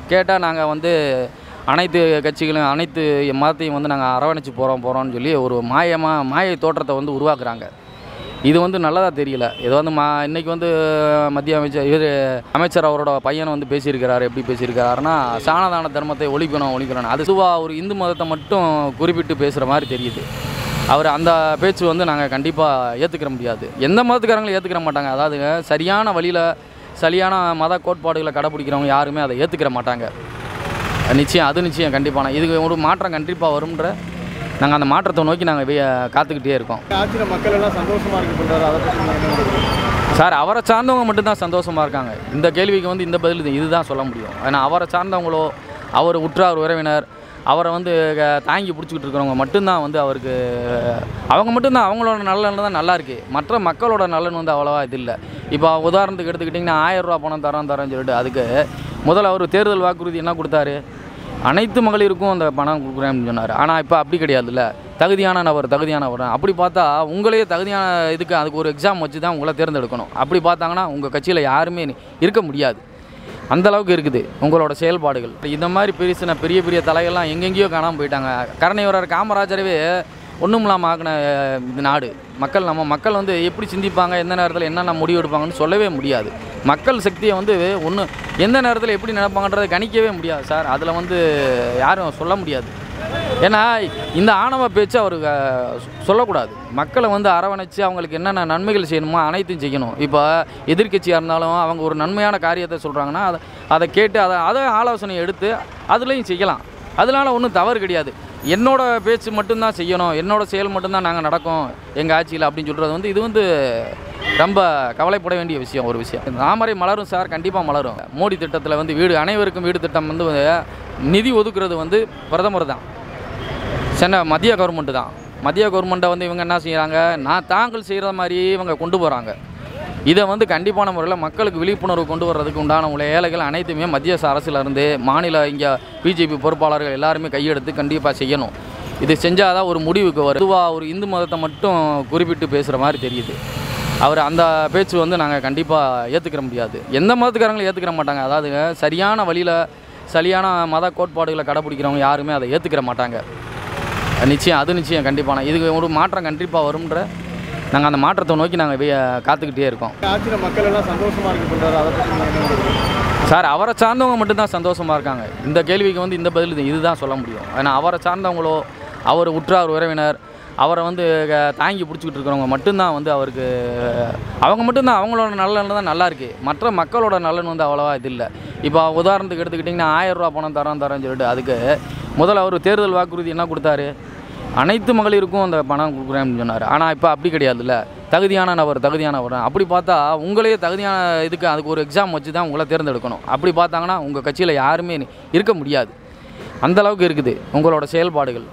கேட்டால் நாங்கள் வந்து அனைத்து கட்சிகளும் அனைத்து மதத்தையும் வந்து நாங்கள் அரவணைச்சு போகிறோம் போகிறோம்னு சொல்லி ஒரு மாயமாக மாயை தோற்றத்தை வந்து உருவாக்குறாங்க இது வந்து நல்லதாக தெரியல இது வந்து மா இன்றைக்கி வந்து மத்திய அமைச்சர் இவர் அமைச்சர் அவரோட பையனை வந்து பேசியிருக்கிறாரு எப்படி பேசியிருக்கிறாருன்னா சாணதான தர்மத்தை ஒழிக்கணும் ஒழிக்கணும் அது சுவா ஒரு இந்து மதத்தை மட்டும் குறிப்பிட்டு பேசுகிற மாதிரி தெரியுது அவர் அந்த பேச்சு வந்து நாங்கள் கண்டிப்பாக ஏற்றுக்கிற முடியாது எந்த மதத்துக்காரங்களும் ஏற்றுக்கிற மாட்டாங்க அதாவது சரியான வழியில் சரியான மத கோட்பாடுகளை கடைப்பிடிக்கிறவங்க யாருமே அதை ஏற்றுக்கிற மாட்டாங்க நிச்சயம் அது நிச்சயம் கண்டிப்பான இதுக்கு ஒரு மாற்றம் கண்டிப்பாக வரும்ன்ற நாங்கள் அந்த மாற்றத்தை நோக்கி நாங்கள் காத்துக்கிட்டே இருக்கோம் ஆட்சியில் மக்கள் எல்லாம் சந்தோஷமா இருக்கு சொல்றாரு அதை பற்றி நீங்க என்ன நினைக்கிறீங்க? சார் அவரை சார்ந்தவங்க மட்டும்தான் சந்தோஷமாக இருக்காங்க இந்த கேள்விக்கு வந்து இந்த பதில் இது- இதுதான் சொல்ல முடியும் ஏன்னா அவரை சார்ந்தவங்களோ அவர் உற்றார் உறவினர் அவரை வந்து க- தாங்கி பிடிச்சிக்கிட்டு இருக்கிறவங்க மட்டும்தான் வந்து அவருக்கு அவங்க மட்டும்தான் அவங்களோட நலன் தான் நல்லா இருக்கு மற்ற மக்களோட நலன் வந்து அவ்வளோவா இது இல்லை இப்போ உதாரணத்துக்கு எடுத்துக்கிட்டிங்கன்னா ஆயிரம் ரூபா பணம் தரோம் தரோம்னு சொல்லிட்டு அதுக்கு முதல்ல அவர் தேர்தல் வாக்குறுதி என்ன கொடுத்தாரு அனைத்து மகளிருக்கும் அந்த பணம் கொடுக்குறேன்னு சொன்னார் ஆனால் இப்போ அப்படி கிடையாதுல்ல தகுதியான நபர் தகுதியானவர் அப்படி பார்த்தா உங்களையே தகுதியான இதுக்கு அதுக்கு ஒரு எக்ஸாம் வச்சு தான் உங்களை தேர்ந்தெடுக்கணும் அப்படி பார்த்தாங்கன்னா உங்கள் கட்சியில் யாருமே நி- இருக்க முடியாது அந்த அளவுக்கு இருக்குது உங்களோட செயல்பாடுகள் இந்த மாதிரி பெருசின பெரிய பெரிய தலைகள்லாம் எங்கெங்கேயோ காணாமல் போயிட்டாங்க கருணைவரர் காமராஜரவே ஒன்றும் இல்லாமல் ஆக்கின அஹ், இது நாடு மக்கள் நம்ம மக்கள் வந்து எப்படி சிந்திப்பாங்க எந்த நேரத்தில் என்னென்ன முடிவு எடுப்பாங்கன்னு சொல்லவே முடியாது மக்கள் சக்தியை வந்து ஒன்று எந்த நேரத்தில் எப்படி நினைப்பாங்கன்றதை கணிக்கவே முடியாது சார் அதில் வந்து யாரும் சொல்ல முடியாது ஏன்னா இந்த ஆணவ பேச்சு அவர் அஹ், சொல்லக்கூடாது மக்களை வந்து அரவணைச்சு அவங்களுக்கு என்னென்ன நன்மைகள் செய்யணுமோ அனைத்தையும் செய்யணும் இப்போ எதிர்க்கட்சியாக இருந்தாலும் அவங்க ஒரு நன்மையான காரியத்தை சொல்கிறாங்கன்னா அதை அதை கேட்டு அதை அதை ஆலோசனை எடுத்து அதுலேயும் செய்யலாம் அதனால ஒன்றும் தவறு கிடையாது என்னோட பேச்சு மட்டும்தான் செய்யணும் என்னோட செயல் மட்டும்தான் நாங்கள் நடக்கும் எங்கள் ஆட்சியில் அப்படின்னு சொல்கிறது வந்து இது வந்து ரொம்ப கவலைப்பட வேண்டிய விஷயம் ஒரு விஷயம் தாமரை மலரும் சார் கண்டிப்பாக மலரும் மோடி திட்டத்தில் வந்து வீடு அனைவருக்கும் வீடு திட்டம் வந்து நிதி ஒதுக்குறது வந்து பிரதமர் தான் சென்னை மத்திய கவர்மெண்ட்டு தான் மத்திய கவர்மெண்ட்டை வந்து இவங்க என்ன செய்கிறாங்க நான் தாங்கள் செய்கிற மாதிரியே இவங்க கொண்டு போகிறாங்க இதை வந்து கண்டிப்பான முறையில் மக்களுக்கு விழிப்புணர்வு கொண்டு வர்றதுக்கு உண்டான உள்ள ஏழைகள் அனைத்துமே மத்திய அரசுலேருந்து மாநில இங்கே பிஜேபி பொறுப்பாளர்கள் எல்லாருமே கையெடுத்து கண்டிப்பாக செய்யணும் இது செஞ்சால் தான் ஒரு முடிவுக்கு வரும் பொதுவாக ஒரு இந்து மதத்தை மட்டும் குறிப்பிட்டு பேசுகிற மாதிரி தெரியுது அவர் அந்த பேச்சு வந்து நாங்கள் கண்டிப்பாக ஏற்றுக்கிற முடியாது எந்த மதத்துக்காரங்களும் ஏற்றுக்கிற மாட்டாங்க அதாவது சரியான வழியில் சரியான மத கோட்பாடுகளை கடைப்பிடிக்கிறவங்க யாருமே அதை ஏற்றுக்கிற மாட்டாங்க நிச்சயம் அது நிச்சயம் கண்டிப்பான இதுக்கு ஒரு மாற்றம் கண்டிப்பாக வரும்ன்ற நாங்கள் அந்த மாற்றத்தை நோக்கி நாங்கள் காத்துக்கிட்டே இருக்கோம் ஆட்சியில் மக்கள் எல்லாம் சந்தோஷமா இருக்கு சொல்றாரு அதை பற்றி நீங்க என்ன நினைக்கிறீங்க? சார் அவரை சார்ந்தவங்க மட்டும்தான் சந்தோஷமாக இருக்காங்க இந்த கேள்விக்கு வந்து இந்த பதில் இது- இதுதான் சொல்ல முடியும் ஏன்னா அவரை சார்ந்தவங்களோ அவர் உற்றார் உறவினர் அவரை வந்து க- தாங்கி பிடிச்சிக்கிட்டு இருக்கிறவங்க மட்டும்தான் வந்து அவருக்கு அவங்க மட்டும்தான் அவங்களோட நலன் தான் நல்லா இருக்கு மற்ற மக்களோட நலன் வந்து அவ்வளோவா இது இல்லை இப்போ உதாரணத்துக்கு எடுத்துக்கிட்டிங்கன்னா ஆயிரம் ரூபா பணம் தரோம் தரோம்னு சொல்லிட்டு அதுக்கு முதல்ல அவர் தேர்தல் வாக்குறுதி என்ன கொடுத்தாரு அனைத்து மகளிருக்கும் அந்த பணம் கொடுக்குறேன்னு சொன்னார் ஆனால் இப்போ அப்படி கிடையாதுல்ல தகுதியான நபர் தகுதியானவர் அப்படி பார்த்தா உங்களையே தகுதியான இதுக்கு அதுக்கு ஒரு எக்ஸாம் வச்சு தான் உங்களை தேர்ந்தெடுக்கணும் அப்படி பார்த்தாங்கன்னா உங்கள் கட்சியில் யாருமே இருக்க முடியாது அந்த அளவுக்கு இருக்குது உங்களோட செயல்பாடுகள்